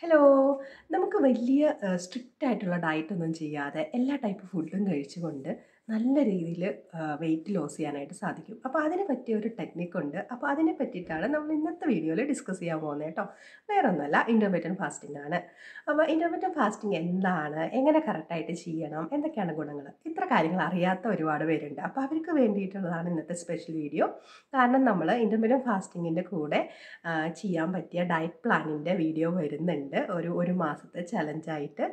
hello നമുക്ക് വലിയ strict ആയിട്ടുള്ള ഡയറ്റ് ഒന്നും ചെയ്യാതെ എല്ലാ ടൈപ്പ് ഫുഡും കഴിച്ചുകൊണ്ട് നല്ല രീതിയിൽ വെയിറ്റ് ലോസ് ചെയ്യാനായിട്ട് സാധിക്കും അപ്പോൾ അതിന് പറ്റിയ ഒരു ടെക്നിക്ക് ഉണ്ട് അപ്പോൾ അതിനെ പറ്റിയിട്ടാണ് നമ്മൾ ഇന്നത്തെ വീഡിയോയിൽ ഡിസ്കസ് ചെയ്യാൻ പോകുന്നത് കേട്ടോ വേറെ ഒന്നുമല്ല ഇൻ്റർമീഡിയൻ ഫാസ്റ്റിംഗ് ആണ് അപ്പോൾ ഇൻ്റർമീഡിയൻ ഫാസ്റ്റിംഗ് എന്താണ് എങ്ങനെ കറക്റ്റായിട്ട് ചെയ്യണം എന്തൊക്കെയാണ് ഗുണങ്ങൾ ഇത്ര കാര്യങ്ങൾ അറിയാത്ത ഒരുപാട് പേരുണ്ട് അപ്പോൾ അവർക്ക് വേണ്ടിയിട്ടുള്ളതാണ് ഇന്നത്തെ സ്പെഷ്യൽ വീഡിയോ കാരണം നമ്മൾ ഇൻ്റർമീഡിയൻ ഫാസ്റ്റിങ്ങിൻ്റെ കൂടെ ആ, ചെയ്യാൻ പറ്റിയ ഡയറ്റ് പ്ലാനിൻ്റെ വീഡിയോ വരുന്നുണ്ട് ഒരു ഒരു മാസത്തെ ചലഞ്ചായിട്ട്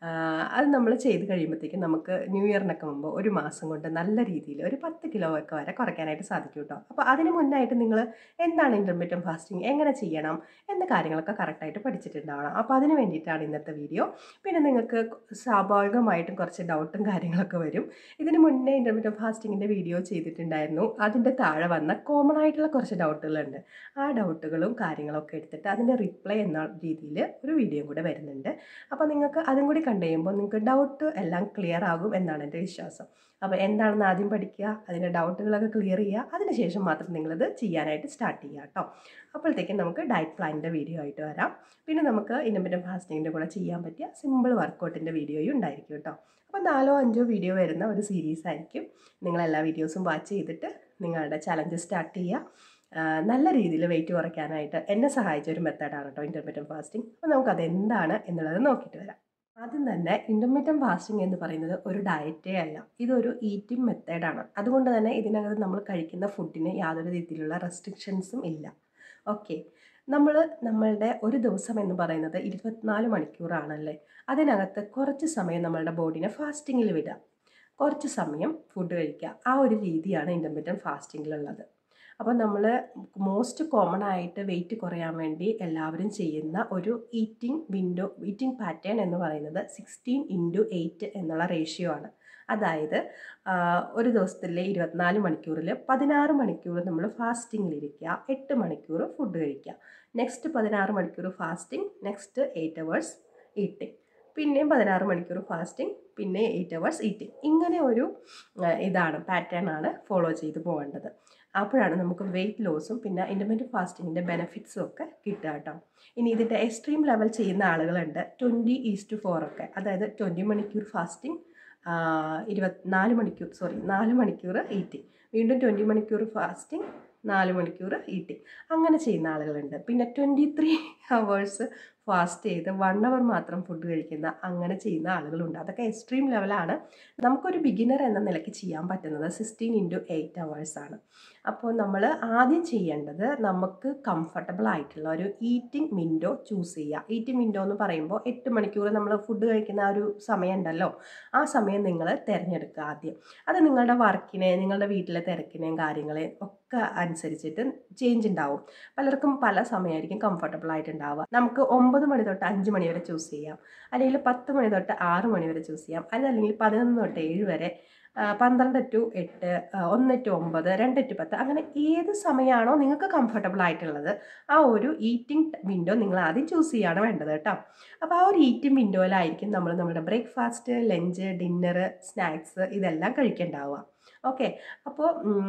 അത് നമ്മൾ ചെയ്ത് കഴിയുമ്പോഴത്തേക്കും നമുക്ക് ന്യൂ ഇയറിനൊക്കെ മുമ്പ് ഒരു മാസം കൊണ്ട് നല്ല രീതിയിൽ ഒരു പത്ത് കിലോ ഒക്കെ വരെ കുറയ്ക്കാനായിട്ട് സാധിക്കും കേട്ടോ അപ്പോൾ അതിന് മുന്നായിട്ട് നിങ്ങൾ എന്താണ് ഇൻ്റർമീഡിയൻ ഫാസ്റ്റിംഗ് എങ്ങനെ ചെയ്യണം എന്ന കാര്യങ്ങളൊക്കെ കറക്റ്റായിട്ട് പഠിച്ചിട്ടുണ്ടാവണം അപ്പോൾ അതിന് വേണ്ടിയിട്ടാണ് ഇന്നത്തെ വീഡിയോ പിന്നെ നിങ്ങൾക്ക് സ്വാഭാവികമായിട്ടും കുറച്ച് ഡൗട്ടും കാര്യങ്ങളൊക്കെ വരും ഇതിന് മുന്നേ ഇൻ്റർമീഡിയൻ ഫാസ്റ്റിങ്ങിൻ്റെ വീഡിയോ ചെയ്തിട്ടുണ്ടായിരുന്നു അതിൻ്റെ താഴെ വന്ന കോമൺ ആയിട്ടുള്ള കുറച്ച് ഡൗട്ടുകളുണ്ട് ആ ഡൗട്ടുകളും കാര്യങ്ങളൊക്കെ എടുത്തിട്ട് അതിൻ്റെ റിപ്ലൈ എന്ന രീതിയിൽ ഒരു വീഡിയോ കൂടെ വരുന്നുണ്ട് അപ്പോൾ നിങ്ങൾക്ക് അതും കൂടി കണ്ടു കഴിയുമ്പോൾ നിങ്ങൾക്ക് ഡൗട്ട് എല്ലാം ക്ലിയർ ആകും എന്നാണ് എൻ്റെ വിശ്വാസം അപ്പോൾ എന്താണെന്ന് ആദ്യം പഠിക്കുക അതിൻ്റെ ഡൗട്ടുകളൊക്കെ ക്ലിയർ ചെയ്യുക അതിനുശേഷം മാത്രം നിങ്ങളിത് ചെയ്യാനായിട്ട് സ്റ്റാർട്ട് ചെയ്യുക കേട്ടോ അപ്പോഴത്തേക്കും നമുക്ക് ഡയറ്റ് പ്ലാനിൻ്റെ വീഡിയോ ആയിട്ട് വരാം പിന്നെ നമുക്ക് ഇൻ്റർമീഡിയൻ ഫാസ്റ്റിങ്ങിൻ്റെ കൂടെ ചെയ്യാൻ പറ്റിയ സിമ്പിൾ വർക്കൗട്ടിൻ്റെ വീഡിയോയും ഉണ്ടായിരിക്കും കേട്ടോ അപ്പോൾ നാലോ അഞ്ചോ വീഡിയോ വരുന്ന ഒരു സീരീസ് ആയിരിക്കും നിങ്ങളെല്ലാ വീഡിയോസും വാച്ച് ചെയ്തിട്ട് നിങ്ങളുടെ ചലഞ്ച് സ്റ്റാർട്ട് ചെയ്യുക ആ, നല്ല രീതിയിൽ വെയിറ്റ് കുറയ്ക്കാനായിട്ട് എന്നെ സഹായിച്ച ഒരു മെത്തേഡാണ് കേട്ടോ ഇൻ്റർമീഡിയൻ ഫാസ്റ്റിംഗ് അപ്പോൾ നമുക്കത് എന്താണ് എന്നുള്ളത് നോക്കിയിട്ട് വരാം ആദ്യം തന്നെ ഇൻ്റർമീഡിയൻ ഫാസ്റ്റിംഗ് എന്ന് പറയുന്നത് ഒരു ഡയറ്റേ അല്ല ഇതൊരു ഈറ്റിംഗ് മെത്തേഡാണ് അതുകൊണ്ട് തന്നെ ഇതിനകത്ത് നമ്മൾ കഴിക്കുന്ന ഫുഡിന് യാതൊരു രീതിയിലുള്ള റെസ്ട്രിക്ഷൻസും ഇല്ല ഓക്കെ നമ്മൾ നമ്മളുടെ ഒരു ദിവസം എന്ന് പറയുന്നത് ഇരുപത്തിനാല് മണിക്കൂറാണല്ലേ അതിനകത്ത് കുറച്ച് സമയം നമ്മളുടെ ബോഡീനെ ഫാസ്റ്റിങ്ങിൽ വിടുക കുറച്ച് സമയം ഫുഡ് കഴിക്കുക ആ ഒരു രീതിയാണ് ഇൻ്റർമീഡിയൻ ഫാസ്റ്റിങ്ങിലുള്ളത് അപ്പോൾ നമ്മൾ മോസ്റ്റ് കോമൺ ആയിട്ട് വെയിറ്റ് കുറയാൻ വേണ്ടി എല്ലാവരും ചെയ്യുന്ന ഒരു ഈറ്റിംഗ് വിൻഡോ ഈറ്റിംഗ് പാറ്റേൺ എന്ന് പറയുന്നത് സിക്സ്റ്റീൻ ഇൻറ്റു എയ്റ്റ് എന്നുള്ള റേഷ്യോ ആണ് അതായത് ആ, ഒരു ദിവസത്തിലെ ഇരുപത്തിനാല് മണിക്കൂറിൽ പതിനാറ് മണിക്കൂർ നമ്മൾ ഫാസ്റ്റിങ്ങിലിരിക്കുക എട്ട് മണിക്കൂർ ഫുഡ് കഴിക്കുക നെക്സ്റ്റ് പതിനാറ് മണിക്കൂർ fasting next eight hours eating പിന്നെയും പതിനാറ് മണിക്കൂർ ഫാസ്റ്റിംഗ് പിന്നെ എയ്റ്റ് അവേഴ്സ് ഈറ്റിംഗ് ഇങ്ങനെ ഒരു ആ, ഇതാണ് പാറ്റേൺ ആണ് ഫോളോ ചെയ്ത് പോകേണ്ടത് അപ്പോഴാണ് നമുക്ക് വെയിറ്റ് ലോസും പിന്നെ ഇൻ്റർമീഡിയറ്റ് ഫാസ്റ്റിങ്ങിൻ്റെ ബെനിഫിറ്റ്സും ഒക്കെ കിട്ടുക കേട്ടോ ഇനി ഇതിൻ്റെ എക്സ്ട്രീം ലെവൽ ചെയ്യുന്ന ആളുകളുണ്ട് ട്വൻറ്റി ഈസ്റ്റ് ഫോർ ഒക്കെ അതായത് ട്വൻറ്റി മണിക്കൂർ ഫാസ്റ്റിംഗ് ഇരുപത്തിനാല് മണിക്കൂർ സോറി നാല് മണിക്കൂർ ഈറ്റിംഗ് വീണ്ടും ട്വൻറ്റി മണിക്കൂർ ഫാസ്റ്റിംഗ് നാല് മണിക്കൂർ ഈറ്റിംഗ് അങ്ങനെ ചെയ്യുന്ന ആളുകളുണ്ട് പിന്നെ ട്വൻറ്റി ത്രീ ഹവേഴ്സ് ഫാസ്റ്റ് ചെയ്ത് വൺ അവർ മാത്രം ഫുഡ് കഴിക്കുന്ന അങ്ങനെ ചെയ്യുന്ന ആളുകളുണ്ട് അതൊക്കെ എക്സ്ട്രീം ലെവലാണ് നമുക്കൊരു ബിഗിനർ എന്ന നിലയ്ക്ക് ചെയ്യാൻ പറ്റുന്നത് സിക്സ്റ്റീൻ ഇൻറ്റു എയ്റ്റ് അവേഴ്സാണ് അപ്പോൾ നമ്മൾ ആദ്യം ചെയ്യേണ്ടത് നമുക്ക് കംഫർട്ടബിൾ ആയിട്ടുള്ള ഒരു ഈറ്റിംഗ് വിൻഡോ ചൂസ് ചെയ്യുക ഈറ്റിംഗ് വിൻഡോ എന്ന് പറയുമ്പോൾ എട്ട് മണിക്കൂർ നമ്മൾ ഫുഡ് കഴിക്കുന്ന ആ ഒരു സമയം ഉണ്ടല്ലോ ആ സമയം നിങ്ങൾ തിരഞ്ഞെടുക്കുക ആദ്യം അത് നിങ്ങളുടെ വർക്കിനെ നിങ്ങളുടെ വീട്ടിലെ തിരക്കിനെയും കാര്യങ്ങളെയും ഒക്കെ അനുസരിച്ചിട്ട് ചേഞ്ച് ഉണ്ടാവും പലർക്കും പല സമയമായിരിക്കും കംഫർട്ടബിൾ ആയിട്ടുണ്ടാവുക നമുക്ക് ഒമ്പത് മണി തൊട്ട് അഞ്ച് മണി വരെ ചൂസ് ചെയ്യാം അല്ലെങ്കിൽ പത്ത് മണി തൊട്ട് ആറ് മണി വരെ ചൂസ് ചെയ്യാം അതല്ലെങ്കിൽ പതിനൊന്ന് തൊട്ട് ഏഴ് വരെ ആ, പന്ത്രണ്ട് ടു എട്ട് ആ, ഒന്ന് ടു ഒമ്പത് രണ്ട് ടു പത്ത് അങ്ങനെ ഏത് സമയമാണോ നിങ്ങൾക്ക് കംഫർട്ടബിൾ ആയിട്ടുള്ളത് ആ ഒരു ഈറ്റിംഗ് വിൻഡോ നിങ്ങൾ ആദ്യം ചൂസ് ചെയ്യാണ് വേണ്ടത് കേട്ടോ അപ്പോൾ ആ ഒരു ഈറ്റിംഗ് വിൻഡോയിലായിരിക്കും നമ്മൾ നമ്മുടെ ബ്രേക്ക്ഫാസ്റ്റ് ലഞ്ച് ഡിന്നർ സ്നാക്സ് ഇതെല്ലാം കഴിക്കേണ്ടാവുക ഓക്കെ അപ്പോൾ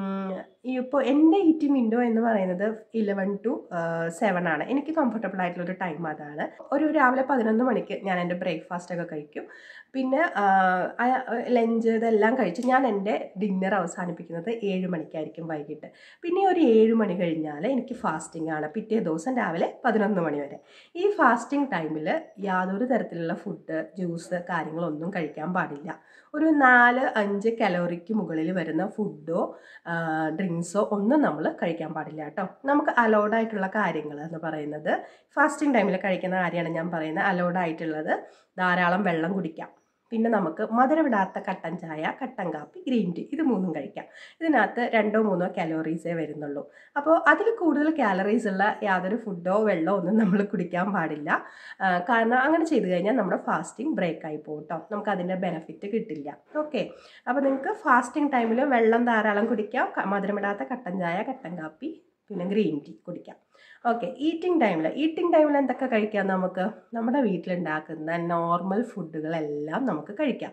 ഇപ്പോൾ എൻ്റെ ഈറ്റിംഗ് വിൻഡോ എന്ന് പറയുന്നത് ഇലവൻ ടു സെവൻ ആണ് എനിക്ക് കംഫർട്ടബിൾ ആയിട്ടുള്ള ഒരു ടൈം അതാണ് ഒരു രാവിലെ പതിനൊന്ന് മണിക്ക് ഞാൻ എൻ്റെ ബ്രേക്ക്ഫാസ്റ്റ് ഒക്കെ കഴിക്കും പിന്നെ ലഞ്ച് ഇതെല്ലാം കഴിച്ച് ഞാൻ എൻ്റെ ഡിന്നർ അവസാനിപ്പിക്കുന്നത് ഏഴ് മണിക്കായിരിക്കും വൈകിട്ട് പിന്നെ ഒരു ഏഴ് മണി കഴിഞ്ഞാൽ എനിക്ക് ഫാസ്റ്റിംഗ് ആണ് പിറ്റേ ദിവസം രാവിലെ പതിനൊന്ന് മണി വരെ ഈ ഫാസ്റ്റിംഗ് ടൈമിൽ യാതൊരു തരത്തിലുള്ള ഫുഡ് ജ്യൂസ് കാര്യങ്ങളൊന്നും കഴിക്കാൻ പാടില്ല ഒരു നാല് അഞ്ച് കലോറിക്ക് മുകളിൽ വരുന്ന ഫുഡോ ഡ്രിങ്ക്സോ ഒന്നും നമ്മൾ കഴിക്കാൻ പാടില്ല കേട്ടോ നമുക്ക് അലൗഡ് ആയിട്ടുള്ള കാര്യങ്ങൾ എന്ന് പറയുന്നത് ഫാസ്റ്റിംഗ് ടൈമിൽ കഴിക്കുന്ന കാര്യമാണ് ഞാൻ പറയുന്നത് അലൗഡ് ആയിട്ടുള്ളത് ധാരാളം വെള്ളം കുടിക്കാം പിന്നെ നമുക്ക് മധുരമിടാത്ത കട്ടൻ ചായ കട്ടൻ കാപ്പി ഗ്രീൻ ടീ ഇത് മൂന്നും കഴിക്കാം ഇതിനകത്ത് രണ്ടോ മൂന്നോ കാലോറീസേ വരുന്നുള്ളൂ അപ്പോൾ അതിൽ കൂടുതൽ കാലറീസ് ഉള്ള യാതൊരു ഫുഡോ വെള്ളമോ ഒന്നും നമ്മൾ കുടിക്കാൻ പാടില്ല ആ, കാരണം അങ്ങനെ ചെയ്തു കഴിഞ്ഞാൽ നമ്മുടെ ഫാസ്റ്റിംഗ് ബ്രേക്ക് ആയി പോകും കേട്ടോ നമുക്ക് അതിൻ്റെ ബെനിഫിറ്റ് കിട്ടില്ല ഓക്കെ അപ്പോൾ നിങ്ങൾക്ക് ഫാസ്റ്റിംഗ് ടൈമിൽ വെള്ളം ധാരാളം കുടിക്കാം ക- മധുരമിടാത്ത കട്ടൻ ചായ കട്ടൻ കാപ്പി പിന്നെ ഗ്രീൻ ടീ കുടിക്കാം ഓക്കെ ഈറ്റിംഗ് ടൈമിൽ ഈറ്റിംഗ് ടൈമിൽ എന്തൊക്കെ കഴിക്കാം നമുക്ക് നമ്മുടെ വീട്ടിലുണ്ടാക്കുന്ന നോർമൽ ഫുഡുകളെല്ലാം നമുക്ക് കഴിക്കാം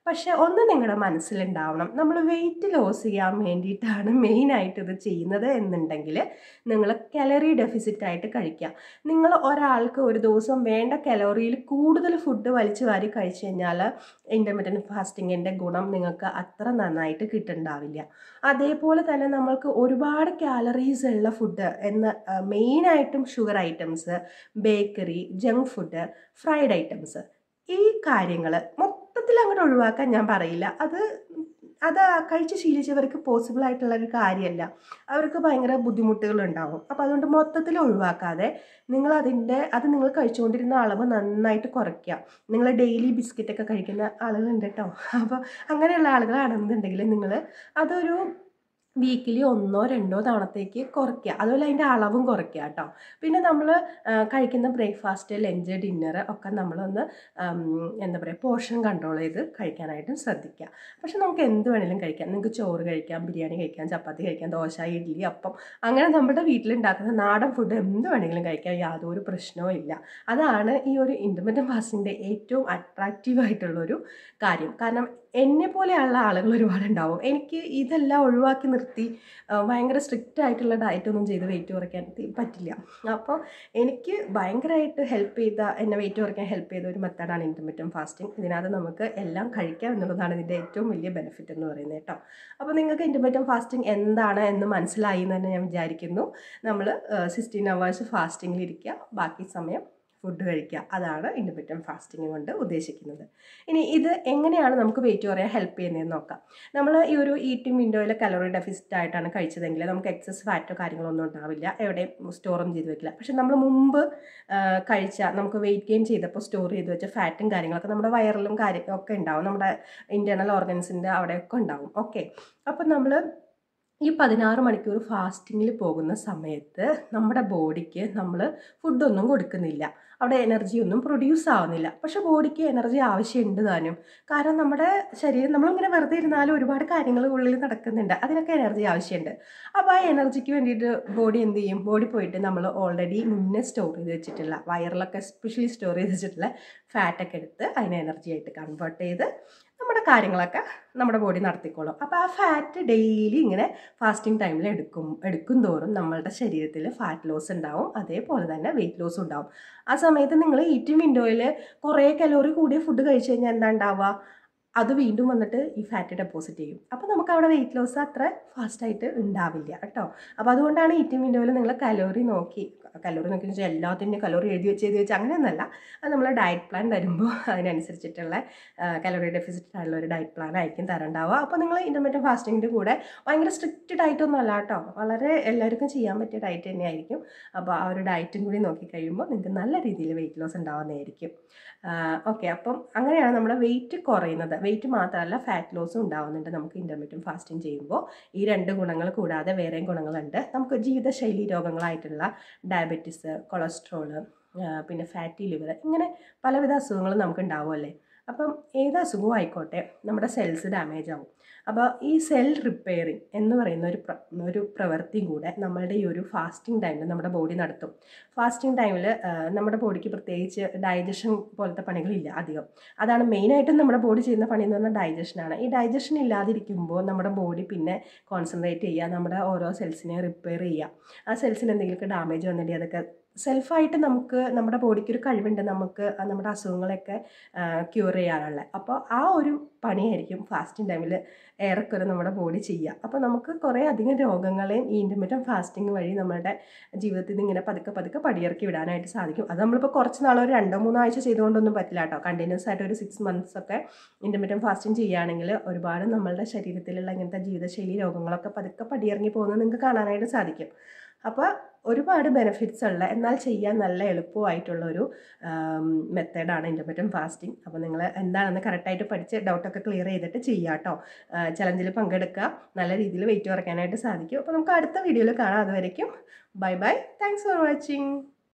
പക്ഷെ ഒന്ന് നിങ്ങളുടെ മനസ്സിലുണ്ടാവണം നമ്മൾ വെയിറ്റ് ലോസ് ചെയ്യാൻ വേണ്ടിയിട്ടാണ് മെയിനായിട്ട് ഇത് ചെയ്യുന്നത് എന്നുണ്ടെങ്കിൽ നിങ്ങൾ കലറി ഡെഫിസിറ്റ് ആയിട്ട് കഴിക്കുക നിങ്ങൾ ഒരാൾക്ക് ഒരു ദിവസം വേണ്ട കലോറിയിൽ കൂടുതൽ ഫുഡ് വലിച്ചു വാരി കഴിച്ചു കഴിഞ്ഞാൽ ഇൻ്റർമീഡിയറ്റ് ഫാസ്റ്റിങ്ങിൻ്റെ ഗുണം നിങ്ങൾക്ക് അത്ര നന്നായിട്ട് കിട്ടുന്നുണ്ടാവില്ല അതേപോലെ തന്നെ നമ്മൾക്ക് ഒരുപാട് കാലറീസ് ഉള്ള ഫുഡ് എന്ന മെയിനായിട്ടും sugar items bakery junk food fried items ഈ കാര്യങ്ങൾ മൊത്തത്തിൽ അങ്ങോട്ട് ഒഴിവാക്കാൻ ഞാൻ പറയില്ല അത് അത് കഴിച്ച് ശീലിച്ചവർക്ക് പോസിബിൾ ആയിട്ടുള്ള ഒരു കാര്യമല്ല അവർക്ക് ഭയങ്കര ബുദ്ധിമുട്ടുകൾ ഉണ്ടാവും അപ്പോൾ അതുകൊണ്ട് മൊത്തത്തിൽ ഒഴിവാക്കാതെ നിങ്ങൾ അതിൻ്റെ അത് നിങ്ങൾ കഴിച്ചുകൊണ്ടിരുന്ന അളവ് നന്നായിട്ട് കുറയ്ക്കുക നിങ്ങൾ ഡെയിലി ബിസ്ക്കറ്റൊക്കെ കഴിക്കുന്ന ആളുകളുണ്ട് കേട്ടോ അപ്പോൾ അങ്ങനെയുള്ള ആളുകളാണെന്നുണ്ടെങ്കിൽ നിങ്ങൾ അതൊരു വീക്കിലി ഒന്നോ രണ്ടോ തവണത്തേക്ക് കുറയ്ക്കുക അതുപോലെ അതിൻ്റെ അളവും കുറയ്ക്കുക കേട്ടോ പിന്നെ നമ്മൾ കഴിക്കുന്ന ബ്രേക്ക്ഫാസ്റ്റ് ലഞ്ച് ഡിന്നർ ഒക്കെ നമ്മളൊന്ന് ഉം, എന്താ പറയുക പോർഷൻ കൺട്രോൾ ചെയ്ത് കഴിക്കാനായിട്ടും ശ്രദ്ധിക്കുക പക്ഷെ നമുക്ക് എന്ത് വേണേലും കഴിക്കാം നിങ്ങൾക്ക് ചോറ് കഴിക്കാം ബിരിയാണി കഴിക്കാം ചപ്പാത്തി കഴിക്കാം ദോശ ഇഡ്ഡലി അപ്പം അങ്ങനെ നമ്മുടെ വീട്ടിലുണ്ടാക്കുന്ന നാടൻ ഫുഡ് എന്ത് വേണമെങ്കിലും കഴിക്കാം യാതൊരു പ്രശ്നവും ഇല്ല അതാണ് ഈ ഒരു ഇൻ്റർമീഡിയറ്റ് ഫാസ്റ്റിൻ്റെ ഏറ്റവും അട്രാക്റ്റീവ് ആയിട്ടുള്ളൊരു കാര്യം കാരണം എന്നെ പോലെയുള്ള ആളുകൾ ഒരുപാടുണ്ടാവും എനിക്ക് ഇതെല്ലാം ഒഴിവാക്കി നിർത്തി ആ, ഭയങ്കര സ്ട്രിക്റ്റ് ആയിട്ടുള്ള ഡയറ്റൊന്നും ചെയ്ത് വെയിറ്റ് കുറയ്ക്കാൻ തി- പറ്റില്ല അപ്പോൾ എനിക്ക് ഭയങ്കരമായിട്ട് ഹെൽപ്പ് ചെയ്ത എന്നെ വെയിറ്റ് കുറയ്ക്കാൻ ഹെൽപ്പ് ചെയ്ത ഒരു മെത്തഡാണ് ഇൻ്റർമീഡിയറ്റ് ഫാസ്റ്റിംഗ് ഇതിനകത്ത് നമുക്ക് എല്ലാം കഴിക്കാം എന്നുള്ളതാണ് ഇതിൻ്റെ ഏറ്റവും വലിയ ബെനിഫിറ്റ് എന്ന് പറയുന്നത് കേട്ടോ അപ്പോൾ നിങ്ങൾക്ക് ഇൻ്റർമീഡിയറ്റ് ഫാസ്റ്റിംഗ് എന്താണ് എന്ന് മനസ്സിലായി എന്ന് തന്നെ ഞാൻ വിചാരിക്കുന്നു നമ്മൾ സിക്സ്റ്റീൻ അവേഴ്സ് ഫാസ്റ്റിങ്ങിലിരിക്കുക ബാക്കി സമയം ഫുഡ് കഴിക്കുക അതാണ് ഇൻ്റർമീഡിയറ്റ് ഫാസ്റ്റിംഗ് കൊണ്ട് ഉദ്ദേശിക്കുന്നത് ഇനി ഇത് എങ്ങനെയാണ് നമുക്ക് വെയിറ്റ് കുറയാൻ ഹെൽപ്പ് ചെയ്യുന്നതെന്ന് നോക്കാം നമ്മൾ ഈ ഒരു ഈറ്റിംഗ് വിൻഡോയിൽ കലോറി ഡെഫിസിറ്റ് ആയിട്ടാണ് കഴിച്ചതെങ്കിൽ നമുക്ക് എക്സസ് ഫാറ്റോ കാര്യങ്ങളൊന്നും ഉണ്ടാവില്ല എവിടെയും സ്റ്റോറൊന്നും ചെയ്ത് വെക്കില്ല പക്ഷെ നമ്മൾ മുമ്പ് ആ, കഴിച്ച നമുക്ക് വെയിറ്റ് ഗെയിൻ ചെയ്തപ്പോൾ സ്റ്റോർ ചെയ്ത് വെച്ച ഫാറ്റും കാര്യങ്ങളൊക്കെ നമ്മുടെ വയറിലും കാര്യം ഒക്കെ ഉണ്ടാവും നമ്മുടെ ഇൻറ്റേർണൽ ഓർഗൻസിൻ്റെ അവിടെയൊക്കെ ഉണ്ടാവും ഓക്കെ അപ്പം നമ്മൾ ഈ പതിനാറ് മണിക്കൂർ ഫാസ്റ്റിങ്ങിൽ പോകുന്ന സമയത്ത് നമ്മുടെ ബോഡിക്ക് നമ്മൾ ഫുഡൊന്നും കൊടുക്കുന്നില്ല അവിടെ എനർജി ഒന്നും പ്രൊഡ്യൂസ് ആവുന്നില്ല പക്ഷെ ബോഡിക്ക് എനർജി ആവശ്യമുണ്ട് താനും കാരണം നമ്മുടെ ശരീരം നമ്മളിങ്ങനെ വെറുതെ ഇരുന്നാലും ഒരുപാട് കാര്യങ്ങൾ ഉള്ളിൽ നടക്കുന്നുണ്ട് അതിനൊക്കെ എനർജി ആവശ്യമുണ്ട് അപ്പോൾ ആ എനർജിക്ക് വേണ്ടിയിട്ട് ബോഡി എന്ത് ചെയ്യും ബോഡി പോയിട്ട് നമ്മൾ ഓൾറെഡി മുന്നേ സ്റ്റോർ ചെയ്ത് വെച്ചിട്ടുള്ള വയറിലൊക്കെ എസ്പെഷ്യലി സ്റ്റോർ ചെയ്ത് വെച്ചിട്ടുള്ള ഫാറ്റൊക്കെ എടുത്ത് അതിനെ എനർജി ആയിട്ട് കൺവേർട്ട് ചെയ്ത് നമ്മുടെ കാര്യങ്ങളൊക്കെ നമ്മുടെ ബോഡി നടത്തിക്കോളും അപ്പോൾ ആ ഫാറ്റ് ഡെയിലി ഇങ്ങനെ ഫാസ്റ്റിംഗ് ടൈമിൽ എടുക്കും എടുക്കും തോറും നമ്മളുടെ ശരീരത്തിൽ ഫാറ്റ് ലോസ് ഉണ്ടാവും അതേപോലെ തന്നെ വെയിറ്റ് ലോസ് ഉണ്ടാവും ആ സമയത്ത് നിങ്ങൾ ഈറ്റിംഗ് വിൻഡോയിൽ കുറേ കലോറി കൂടിയ ഫുഡ് കഴിച്ചു കഴിഞ്ഞാൽ എന്താ ഉണ്ടാവുക അത് വീണ്ടും വന്നിട്ട് ഈ ഫാറ്റ് ഡെപ്പോസിറ്റ് ചെയ്യും അപ്പോൾ നമുക്ക് അവിടെ വെയിറ്റ് ലോസ് അത്ര ഫാസ്റ്റായിട്ട് ഉണ്ടാവില്ല കേട്ടോ അപ്പോൾ അതുകൊണ്ടാണ് ഈറ്റിംഗ് വിൻഡോയിൽ നിങ്ങൾ കലോറി നോക്കി കലോറി നോക്കി വെച്ചാൽ എല്ലാത്തിൻ്റെയും കലോറി എഴുതി വെച്ച് എഴുതി വെച്ച് അങ്ങനെയൊന്നല്ല അത് നമ്മൾ ഡയറ്റ് പ്ലാൻ തരുമ്പോൾ അതിനനുസരിച്ചിട്ടുള്ള കലോറി ഡെഫിസിറ്റ് ആയിട്ടുള്ള ഒരു ഡയറ്റ് പ്ലാൻ ആയിരിക്കും തരണ്ടാവുക അപ്പോൾ നിങ്ങൾ ഇൻ്റർമീഡിയറ്റ് ഫാസ്റ്റിങ്ങിൻ്റെ കൂടെ ഭയങ്കര സ്ട്രിക്റ്റ് ഡയറ്റൊന്നും അല്ല കേട്ടോ വളരെ എല്ലാവർക്കും ചെയ്യാൻ പറ്റിയ ഡയറ്റ് തന്നെയായിരിക്കും അപ്പോൾ ആ ഒരു ഡയറ്റും കൂടി നോക്കി കഴിയുമ്പോൾ നിങ്ങൾക്ക് നല്ല രീതിയിൽ വെയിറ്റ് ലോസ് ഉണ്ടാവുന്നതായിരിക്കും ഓക്കെ അപ്പം അങ്ങനെയാണ് നമ്മുടെ വെയിറ്റ് കുറയുന്നത് വെയിറ്റ് മാത്രമല്ല ഫാറ്റ് ലോസും ഉണ്ടാവുന്നുണ്ട് നമുക്ക് ഇൻ്റർമീഡിയറ്റ് ഫാസ്റ്റിംഗ് ചെയ്യുമ്പോൾ ഈ രണ്ട് ഗുണങ്ങൾ കൂടാതെ വേറെയും ഗുണങ്ങളുണ്ട് നമുക്ക് ജീവിതശൈലി രോഗങ്ങളായിട്ടുള്ള ഡയബറ്റിസ് കൊളസ്ട്രോള് പിന്നെ ഫാറ്റി ലിവർ ഇങ്ങനെ പലവിധ അസുഖങ്ങളും നമുക്ക് ഉണ്ടാവുമല്ലേ അപ്പം ഏത് അസുഖവും ആയിക്കോട്ടെ നമ്മുടെ സെൽസ് ഡാമേജ് ആവും അപ്പോൾ ഈ സെൽ റിപ്പയറിങ് എന്ന് പറയുന്ന ഒരു പ്ര ഒരു പ്രവൃത്തിയും കൂടെ നമ്മളുടെ ഈ ഒരു ഫാസ്റ്റിംഗ് ടൈമിൽ നമ്മുടെ ബോഡി നടത്തും ഫാസ്റ്റിംഗ് ടൈമിൽ നമ്മുടെ ബോഡിക്ക് പ്രത്യേകിച്ച് ഡൈജഷൻ പോലത്തെ പണികളില്ല അധികം അതാണ് മെയിനായിട്ടും നമ്മുടെ ബോഡി ചെയ്യുന്ന പണി എന്ന് പറഞ്ഞാൽ ഡൈജഷനാണ് ഈ ഡൈജഷൻ ഇല്ലാതിരിക്കുമ്പോൾ നമ്മുടെ ബോഡി പിന്നെ കോൺസെൻട്രേറ്റ് ചെയ്യുക നമ്മുടെ ഓരോ സെൽസിനെ റിപ്പയർ ചെയ്യുക ആ സെൽസിന് എന്തെങ്കിലുമൊക്കെ ഡാമേജ് വന്നിട്ടുണ്ടെങ്കിൽ അതൊക്കെ സെൽഫായിട്ട് നമുക്ക് നമ്മുടെ ബോഡിക്ക് ഒരു കഴിവുണ്ട് നമുക്ക് നമ്മുടെ അസുഖങ്ങളൊക്കെ ക്യൂർ ചെയ്യാനുള്ള അപ്പോൾ ആ ഒരു പണിയായിരിക്കും ഫാസ്റ്റിംഗ് ടൈമിൽ ഏറെക്കുറെ നമ്മുടെ ബോഡി ചെയ്യുക അപ്പോൾ നമുക്ക് കുറേ അധികം രോഗങ്ങളെയും ഈ ഇൻ്റർമീഡിയറ്റ് ഫാസ്റ്റിംഗ് വഴി നമ്മുടെ ജീവിതത്തിൽ നിന്ന് ഇങ്ങനെ പതുക്കെ പതുക്കെ പടിയിറക്കി വിടാനായിട്ട് സാധിക്കും അത് നമ്മളിപ്പോൾ കുറച്ച് നാൾ ഒരു രണ്ടോ മൂന്നോ ആഴ്ച ചെയ്തുകൊണ്ടൊന്നും പറ്റില്ല കേട്ടോ കണ്ടിന്യൂസ് ആയിട്ട് ഒരു സിക്സ് മന്ത്സ് ഒക്കെ ഇൻ്റർമീഡിയറ്റ് ഫാസ്റ്റിംഗ് ചെയ്യുകയാണെങ്കിൽ ഒരുപാട് നമ്മളുടെ ശരീരത്തിലുള്ള ഇങ്ങനത്തെ ജീവിതശൈലി രോഗങ്ങളൊക്കെ പതുക്കെ പടിയിറങ്ങി പോകുന്നത് നിങ്ങൾക്ക് കാണാനായിട്ട് സാധിക്കും അപ്പോൾ ഒരുപാട് ബെനിഫിറ്റ്സ് ഉള്ള എന്നാൽ ചെയ്യാൻ നല്ല എളുപ്പമായിട്ടുള്ള ഒരു മെത്തേഡാണ് ഇൻ്റർമീഡിയറ്റ് ഫാസ്റ്റിംഗ് അപ്പോൾ നിങ്ങൾ എന്താണെന്ന് കറക്റ്റായിട്ട് പഠിച്ച് ഡൗട്ടൊക്കെ ക്ലിയർ ചെയ്തിട്ട് ചെയ്യുക കേട്ടോ ചലഞ്ചിൽ പങ്കെടുക്കുക നല്ല രീതിയിൽ വെയിറ്റ് കുറയ്ക്കാനായിട്ട് സാധിക്കും അപ്പോൾ നമുക്ക് അടുത്ത വീഡിയോയിൽ കാണാം അതുവരയ്ക്കും bye bye thanks for watching